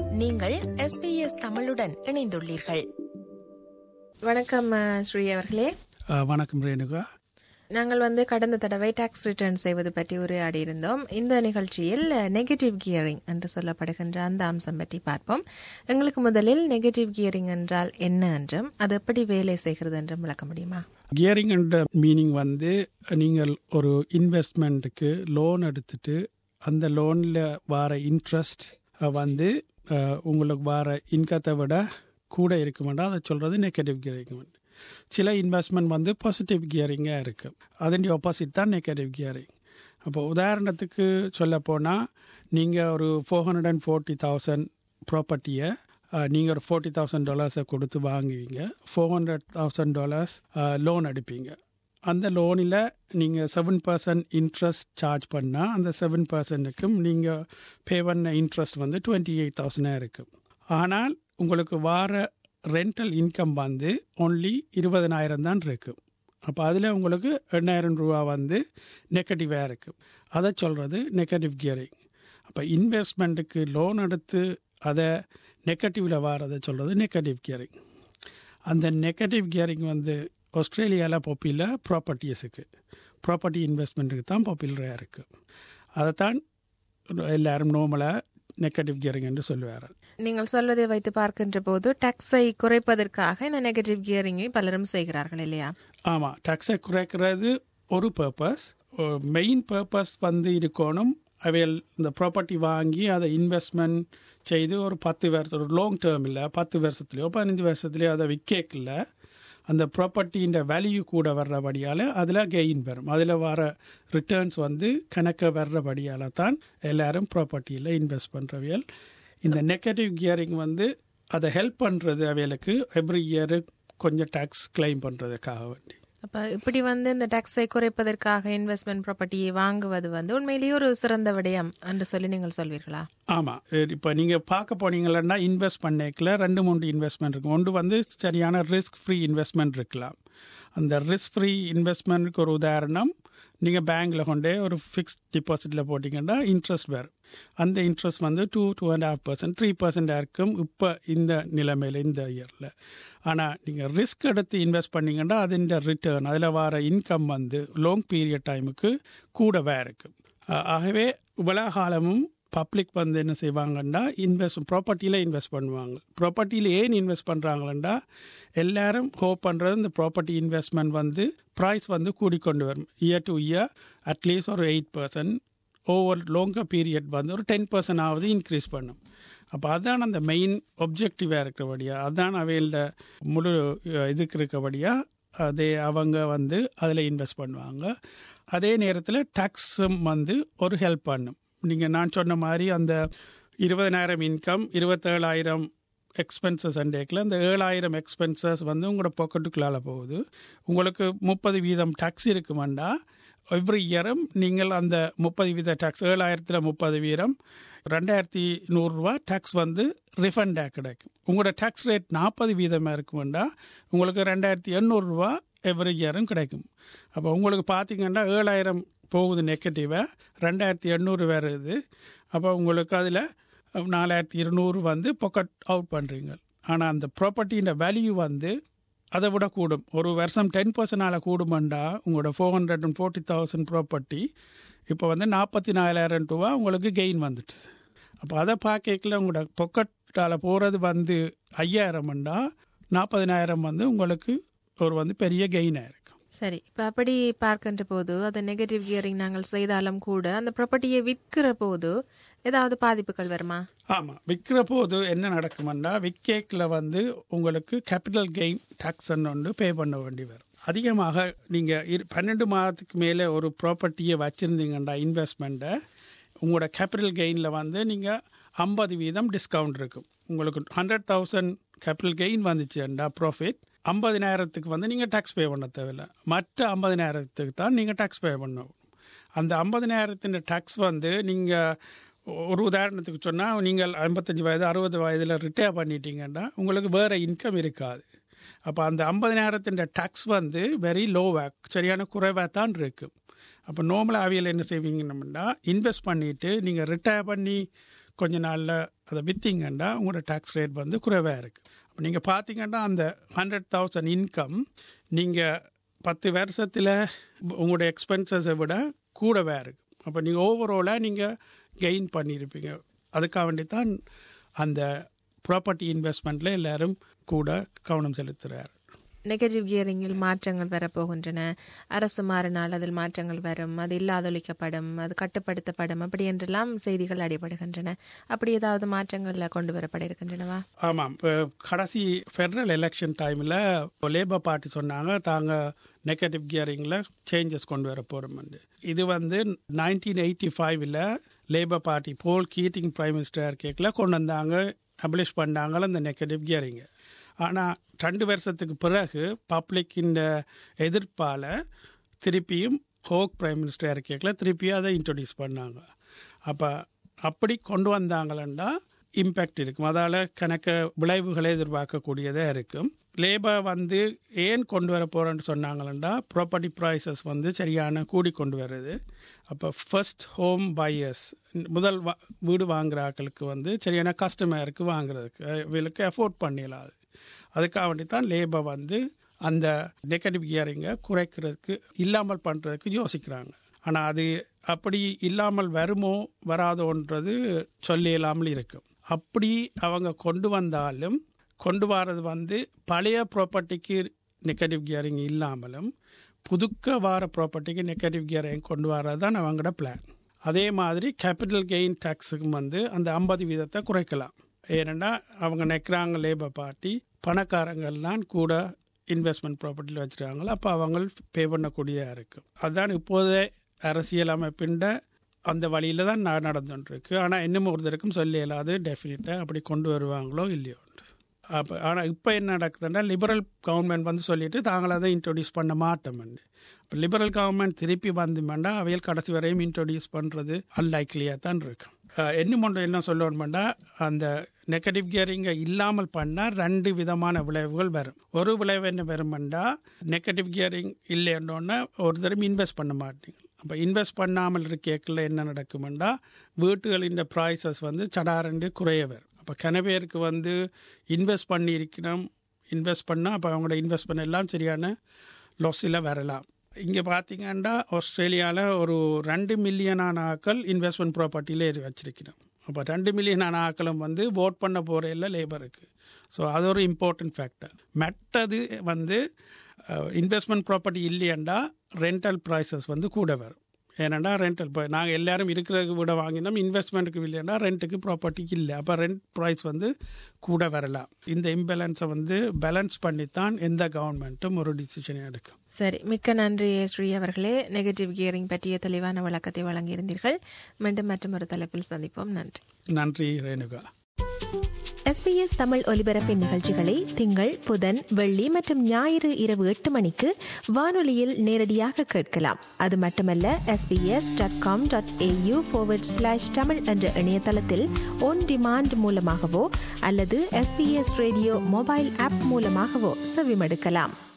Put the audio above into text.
நீங்கள் எஸ்பிஎஸ் தமிழுடன் இணைந்துள்ளீர்கள் வணக்கம் அஹ், ஸ்ரீ அவர்களே அஹ், வணக்கம் ரேணுகா நாங்கள் வந்து கடந்த தடவை டாக்ஸ் ரிட்டர்ன் செய்வது பற்றி உரையாடி இருந்தோம் இந்த நிகழ்ச்சியில் நெகட்டிவ் கியரிங் என்று சொல்லப்படுகின்ற அந்த அம்சம் பற்றி பார்ப்போம் எங்களுக்கு முதலில் நெகட்டிவ் கியரிங் என்றால் என்ன என்றும் அது எப்படி வேலை செய்கிறது என்றும் விளக்க முடியுமா கியரிங் என்ற மீனிங் வந்து நீங்கள் ஒரு இன்வெஸ்ட்மெண்ட்டுக்கு லோன் எடுத்துட்டு அந்த லோனில் வர இன்ட்ரெஸ்ட் வந்து அஹ், உங்களுக்கு வர இன்கத்தை விட கூட இருக்குமெண்டா அதை சொல்கிறது நெகட்டிவ் கியரிங் சில இன்வெஸ்ட்மெண்ட் வந்து பாசிட்டிவ் கியரிங்காக இருக்குது அதன் ஆப்போசிட் தான் நெகட்டிவ் கியரிங் அப்போ உதாரணத்துக்கு சொல்ல போனால் நீங்கள் ஒரு four hundred and forty thousand ப்ராப்பர்ட்டியை நீங்கள் ஒரு ஃபோர்ட்டி தௌசண்ட் டாலர்ஸை கொடுத்து வாங்குவீங்க four hundred thousand dollars loan எடுப்பீங்க அந்த லோனில் நீங்கள் செவன் பர்சன்ட் இன்ட்ரெஸ்ட் சார்ஜ் பண்ணால் அந்த செவன் பர்சன்ட்டுக்கும் நீங்கள் பே பண்ண இன்ட்ரெஸ்ட் வந்து டுவெண்ட்டி எயிட் தௌசண்டாக இருக்கும் ஆனால் உங்களுக்கு வார ரெண்டல் இன்கம் வந்து ஒன்லி இருபதனாயிரம் தான் இருக்கும் அப்போ அதில் உங்களுக்கு எண்ணாயிரம் ரூபா வந்து நெகட்டிவாக இருக்கும் அதை சொல்கிறது நெகட்டிவ் கியரிங் அப்போ இன்வெஸ்ட்மெண்ட்டுக்கு லோன் எடுத்து அதை நெகட்டிவில் வாரதை சொல்கிறது நெகட்டிவ் கியரிங் அந்த நெகட்டிவ் கியரிங் வந்து ஆஸ்திரேலியாவில் பாப்புலர் ப்ராப்பர்ட்டிஸுக்கு ப்ராப்பர்ட்டி இன்வெஸ்ட்மெண்ட்டுக்கு தான் பாப்புலராக இருக்குது அதைத்தான் எல்லாரும் நார்மலாக நெகட்டிவ் கியரிங் என்று சொல்லுவார்கள் நீங்கள் சொல்வதை வைத்து பார்க்கின்ற போது டாக்ஸை குறைப்பதற்காக இந்த நெகட்டிவ் கியரிங்கை பலரும் செய்கிறார்கள் இல்லையா ஆமாம் டாக்ஸை குறைக்கிறது ஒரு பர்பஸ் மெயின் பர்பஸ் வந்து இருக்கணும் அவைகள் இந்த ப்ராப்பர்ட்டி வாங்கி அதை இன்வெஸ்ட்மெண்ட் செய்து ஒரு பத்து வருஷம் ஒரு லாங் டேர்ம் இல்லை பத்து வருஷத்துலையோ பதினஞ்சு வருஷத்துலையோ அதை விற்கல அந்த ப்ராப்பர்ட்டியின் வேல்யூ கூட வர்றபடியால் அதில் கெயின் வரும் அதில் வர ரிட்டர்ன்ஸ் வந்து கணக்க வர்றபடியால் தான் எல்லாரும் ப்ராப்பர்ட்டியில் இன்வெஸ்ட் பண்ணுறவியல் இந்த நெகட்டிவ் கியரிங் வந்து அதை ஹெல்ப் பண்ணுறது அவைகளுக்கு எவ்ரி இயரு கொஞ்சம் டேக்ஸ் கிளைம் பண்ணுறதுக்காக வேண்டி அப்ப இப்படி வந்து இந்த டாக்ஸை குறைப்பதற்காக இன்வெஸ்ட்மெண்ட் ப்ராப்பர்ட்டியை வாங்குவது வந்து உண்மையிலேயே ஒரு சிறந்த விடயம் என்று சொல்லி நீங்கள் சொல்வீர்களா ஆமாம் இப்போ நீங்கள் பார்க்க போனீங்கன்னா இன்வெஸ்ட் பண்ணிக்கல ரெண்டு மூணு இன்வெஸ்ட்மெண்ட் இருக்கும் ஒன்று வந்து சரியான ரிஸ்க் ஃப்ரீ இன்வெஸ்ட்மெண்ட் இருக்கலாம் அந்த ரிஸ்க் ஃப்ரீ இன்வெஸ்ட்மெண்ட்டுக்கு ஒரு உதாரணம் நீங்கள் பேங்க்கில் கொண்டே ஒரு ஃபிக்ஸ்ட் டிபாசிட்டில் போட்டிங்கன்னா இன்ட்ரெஸ்ட் வரும் அந்த இன்ட்ரெஸ்ட் வந்து two two and half percent three பர்சன்டாக இருக்கும் இப்போ இந்த நிலைமையில் இந்த இயரில் ஆனால் நீங்கள் ரிஸ்க் எடுத்து இன்வெஸ்ட் பண்ணீங்கன்னா அதிൻ്റെ ரிட்டர்ன் அதில் வர இன்கம் வந்து லாங் பீரியட் டைமுக்கு கூடவே இருக்கும் ஆ- ஆகவே இவ்வளவு காலமும் பப்ளிக் வந்து என்ன செய்வாங்கன்னா இன்வெஸ்ட் ப்ராப்பர்ட்டியில் இன்வெஸ்ட் பண்ணுவாங்க ப்ராப்பர்ட்டியில் ஏன் இன்வெஸ்ட் பண்ணுறாங்களா எல்லாரும் ஹோப் பண்ணுறது இந்த ப்ராப்பர்ட்டி இன்வெஸ்ட்மெண்ட் வந்து ப்ரைஸ் வந்து கூடிக்கொண்டு வரும் இயர் டு இயர் அட்லீஸ்ட் ஒரு eight percent over longer period வந்து ஒரு டென் பர்சன்ட் ஆகுது இன்க்ரீஸ் பண்ணும் அப்போ அதான் அந்த மெயின் ஒப்ஜெக்டிவாக இருக்கிறபடியா அதான் அவையில் முழு அஹ், இதுக்கு இருக்கபடியா அதே அவங்க வந்து அதில் இன்வெஸ்ட் பண்ணுவாங்க அதே நேரத்தில் டேக்ஸும் வந்து ஒரு ஹெல்ப் பண்ணும் நீங்கள் நான் சொன்ன மாதிரி அந்த இருபதனாயிரம் இன்கம் இருபத்தேழாயிரம் எக்ஸ்பென்சஸ் அண்டேக்கில் அந்த ஏழாயிரம் எக்ஸ்பென்சஸ் வந்து உங்களோட பாக்கெட்டுக்குள்ளால போகுது உங்களுக்கு முப்பது வீதம் டேக்ஸ் இருக்குமாண்டா எவ்ரி இயரும் நீங்கள் அந்த முப்பது வீத டேக்ஸ் ஏழாயிரத்தில் முப்பது வீதம் ரெண்டாயிரத்தி நூறுரூவா டேக்ஸ் வந்து ரிஃபண்டாக கிடைக்கும் உங்களோட டேக்ஸ் ரேட் நாற்பது வீதமாக இருக்குமெண்டா உங்களுக்கு ரெண்டாயிரத்தி எண்ணூறுரூவா எவ்ரி இயரும் கிடைக்கும் அப்போ உங்களுக்கு பார்த்தீங்கன்னா ஏழாயிரம் போகுது நெகட்டிவாக ரெண்டாயிரத்தி எண்ணூறு வருது அப்போ உங்களுக்கு அதில் நாலாயிரத்தி இருநூறு வந்து பொக்கெட் அவுட் பண்ணுறீங்க ஆனால் அந்த ப்ராப்பர்ட்டியின் வேல்யூ வந்து அதை விட கூடும் ஒரு வருஷம் டென் பர்சன்டால் கூடுமெண்டா உங்களோட four hundred and forty thousand property இப்போ வந்து நாற்பத்தி நாலாயிரம் ரூபா உங்களுக்கு கெயின் வந்துட்டு அப்போ அதை பார்க்கல உங்களோட பொக்கெட்டால் போகிறது வந்து ஐயாயிரம்ண்டா நாற்பதினாயிரம் வந்து உங்களுக்கு ஒரு வந்து பெரிய கெயினாக இருக்கும் சரி இப்ப அப்படி பார்க்கின்ற போது அது நெகட்டிவ் கியரிங் நாங்கள் செய்தாலும் கூட அந்த ப்ராப்பர்ட்டியை விற்கிற போது ஏதாவது பாதிப்புகள் வருமா ஆமாம் விற்கிற போது என்ன நடக்குமெண்டா விற்கேக்கில் வந்து உங்களுக்கு கேபிட்டல் கெயின் டேக்ஸ் ஒன்று பே பண்ண வேண்டி வரும் அதிகமாக நீங்கள் இரு பன்னெண்டு மாதத்துக்கு மேலே ஒரு ப்ராப்பர்ட்டியை வச்சுருந்தீங்கண்டா இன்வெஸ்ட்மெண்ட்டை உங்களோட கேபிட்டல் கெயினில் வந்து நீங்கள் ஐம்பது வீதம் டிஸ்கவுண்ட் இருக்கும் உங்களுக்கு ஹண்ட்ரட் தௌசண்ட் கேபிட்டல் கெயின் வந்துச்சுண்டா ப்ராஃபிட் ஐம்பதினாயிரத்துக்கு வந்து நீங்கள் டேக்ஸ் பே பண்ண தேவையில்லை மற்ற ஐம்பதினாயிரத்துக்கு தான் நீங்கள் டேக்ஸ் பே பண்ணணும் அந்த ஐம்பதினாயிரத்தின் டேக்ஸ் வந்து நீங்கள் ஒரு உதாரணத்துக்கு சொன்னால் நீங்கள் ஐம்பத்தஞ்சு வயது அறுபது வயதில் ரிட்டையர் பண்ணிட்டீங்கன்னா உங்களுக்கு வேறு இன்கம் இருக்காது அப்போ அந்த ஐம்பதினாயிரத்தின் டேக்ஸ் வந்து வெரி லோவாக சரியான குறைவாக தான் இருக்கும் அப்போ நார்மலாக அவியல் என்ன செய்வீங்கன்னா இன்வெஸ்ட் பண்ணிவிட்டு நீங்கள் ரிட்டையர் பண்ணி கொஞ்ச நாளில் அதை விற்றீங்கன்னா உங்களோட டேக்ஸ் ரேட் வந்து குறைவாக இருக்குது அப்போ நீங்கள் பார்த்தீங்கன்னா அந்த ஹண்ட்ரட் தௌசண்ட் இன்கம் நீங்கள் பத்து வருஷத்தில் உங்களோட எக்ஸ்பென்சஸை விட கூடவே இருக்குது அப்போ நீங்கள் ஓவராலாக நீங்கள் கெயின் பண்ணியிருப்பீங்க அதுக்காக வேண்டி தான் அந்த ப்ராப்பர்ட்டி இன்வெஸ்ட்மெண்ட்டில் எல்லாரும் கூட கவனம் செலுத்துகிறார் நெகட்டிவ் கியரிங்கில் மாற்றங்கள் வரப்போகின்றன அரசு மாறினால் அதில் மாற்றங்கள் வரும் அது இல்லாதொழிக்கப்படும் அது கட்டுப்படுத்தப்படும் அப்படி என்றெல்லாம் செய்திகள் அடிபடுகின்றன அப்படி ஏதாவது மாற்றங்களில் கொண்டு வரப்பட இருக்கின்றனவா ஆமாம் இப்போ கடைசி ஃபெடரல் எலெக்ஷன் டைமில் லேபர் பார்ட்டி சொன்னாங்க தாங்க நெகட்டிவ் கியரிங்கில் சேஞ்சஸ் கொண்டு வர போகிறோம்னு இது வந்து நைன்டீன் எயிட்டி ஃபைவ்ல Labour party Paul Keating prime minister கேக்கில் கொண்டு வந்தாங்க அப்ளிஷ் பண்ணாங்க அந்த நெகட்டிவ் கியரிங்கை ஆனால் ரெண்டு வருஷத்துக்கு பிறகு பப்ளிக்கின் எதிர்ப்பால் திருப்பியும் ஹோக் பிரைம் மினிஸ்டர் இருக்கேக்கில் திருப்பியும் அதை இன்ட்ரடியூஸ் பண்ணாங்க அப்போ அப்படி கொண்டு வந்தாங்களா இம்பேக்ட் இருக்கும் அதால் கணக்க விளைவுகளை எதிர்பார்க்கக்கூடியதாக இருக்கும் லேபர் வந்து ஏன் கொண்டு வர போகிறேன்னு சொன்னாங்களா ப்ராப்பர்ட்டி ப்ரைஸஸ் வந்து சரியான கூடி கொண்டு வருது அப்போ ஃபர்ஸ்ட் ஹோம் பையர்ஸ் முதல் வா வீடு வாங்குற ஆட்களுக்கு வந்து சரியான கஸ்டமருக்கு வாங்குறதுக்கு இவங்களுக்கு அஃபோர்ட் பண்ணிடலாம் அதுக்காக வேண்டி தான் லேபர் வந்து அந்த நெகட்டிவ் கியரிங்கை குறைக்கிறதுக்கு இல்லாமல் பண்ணுறதுக்கு யோசிக்கிறாங்க ஆனால் அது அப்படி இல்லாமல் வருமோ வராதோன்றது சொல்ல இல்லாமல் இருக்கும் அப்படி அவங்க கொண்டு வந்தாலும் கொண்டு வர்றது வந்து பழைய ப்ராப்பர்ட்டிக்கு நெகட்டிவ் கியரிங் இல்லாமலும் புதுக்க வார ப்ராப்பர்ட்டிக்கு நெகட்டிவ் கியரிங் கொண்டு வர்றது தான் அவங்களோட பிளான் அதே மாதிரி கேபிட்டல் கெயின் டேக்ஸுக்கும் வந்து அந்த ஐம்பது வீதத்தை குறைக்கலாம் ஏன்னா அவங்க நிற்கிறாங்க லேபர் பார்ட்டி பணக்காரங்கள்லாம் கூட இன்வெஸ்ட்மெண்ட் ப்ராப்பர்ட்டியில் வச்சுருக்காங்களோ அப்போ அவங்க பே பண்ணக்கூடியதாக இருக்கும் அதுதான் இப்போதே அரசியல் அமைப்பின்ற அந்த வழியில் தான் நடந்துட்டுருக்கு ஆனால் இன்னும் ஒருத்தருக்கும் சொல்ல இயலாது டெஃபினட்டாக அப்படி கொண்டு வருவாங்களோ இல்லையோ அப்போ ஆனால் இப்போ என்ன நடக்குதுன்னா லிபரல் கவர்மெண்ட் வந்து சொல்லிட்டு தாங்கள் அதை இன்ட்ரொடியூஸ் பண்ண மாட்டோம்னு இப்போ லிபரல் கவர்மெண்ட் திருப்பி வந்துமெண்டா அவையில் கடைசி வரையும் இன்ட்ரொடியூஸ் பண்ணுறது அன்லைக்லியாக தான் இருக்கும் இன்னும் ஒன்று என்ன சொல்லணுமெண்டா அந்த நெகட்டிவ் கியரிங்கை இல்லாமல் பண்ணால் ரெண்டு விதமான விளைவுகள் வரும் ஒரு விளைவு என்ன வருமெண்டா நெகட்டிவ் கியரிங் இல்லைன்னொன்னே ஒரு தடவை இன்வெஸ்ட் பண்ண மாட்டீங்க அப்போ இன்வெஸ்ட் பண்ணாமல் இருக்கேக்கில் என்ன நடக்குமெண்டா வீட்டுகளின் ப்ரைஸஸ் வந்து சடாரண்டு குறைய வரும் அப்போ கனவேருக்கு வந்து இன்வெஸ்ட் பண்ணி இருக்கணும் இன்வெஸ்ட் பண்ணால் அப்போ அவங்களோட இன்வெஸ்ட்மெண்ட் எல்லாம் சரியான லாஸில் வரலாம் இங்கே பார்த்தீங்கன்னா ஆஸ்திரேலியாவில் ஒரு ரெண்டு மில்லியனான ஆக்கள் இன்வெஸ்ட்மெண்ட் ப்ராப்பர்ட்டியில் வச்சிருக்கணும் அப்போ ரெண்டு மில்லியனான ஆக்களும் வந்து ஓட் பண்ண போகிற லேபருக்கு ஸோ அது ஒரு இம்பார்ட்டன்ட் ஃபேக்டர் மற்றது வந்து இன்வெஸ்ட்மெண்ட் ப்ராப்பர்ட்டி இல்லையண்டா ரெண்டல் ப்ரைஸஸ் வந்து கூட வரும் ஏன்னாண்டா ரெண்டல் இப்போ நாங்கள் எல்லாரும் இருக்கிறதுக்கு விட வாங்கினோம் இன்வெஸ்ட்மெண்ட்டுக்கு இல்லைன்னா ரெண்ட்டுக்கு ப்ராப்பர்ட்டிக்கு இல்லை அப்போ ரெண்ட் ப்ரைஸ் வந்து கூட வரலாம் இந்த இம்பேலன்ஸை வந்து பேலன்ஸ் பண்ணித்தான் எந்த கவர்மெண்ட்டும் ஒரு டிசிஷனை எடுக்கும் சரி மிக்க நன்றி ஸ்ரீ அவர்களே நெகட்டிவ் கியரிங் பற்றிய தெளிவான விளக்கத்தை வழங்கியிருந்தீர்கள் மீண்டும் மற்றும் ஒரு தலைப்பில் சந்திப்போம் நன்றி நன்றி ரேணுகா எஸ்பிஎஸ் தமிழ் ஒலிபரப்பின் நிகழ்ச்சிகளை திங்கள் புதன் வெள்ளி மற்றும் ஞாயிறு இரவு எட்டு மணிக்கு வானொலியில் நேரடியாக கேட்கலாம் அது மட்டுமல்ல SBS dot com dot AU slash Tamil என்ற இணையதளத்தில் ஒன் டிமாண்ட் மூலமாகவோ அல்லது எஸ்பிஎஸ் ரேடியோ மொபைல் ஆப் மூலமாகவோ செவிமடுக்கலாம்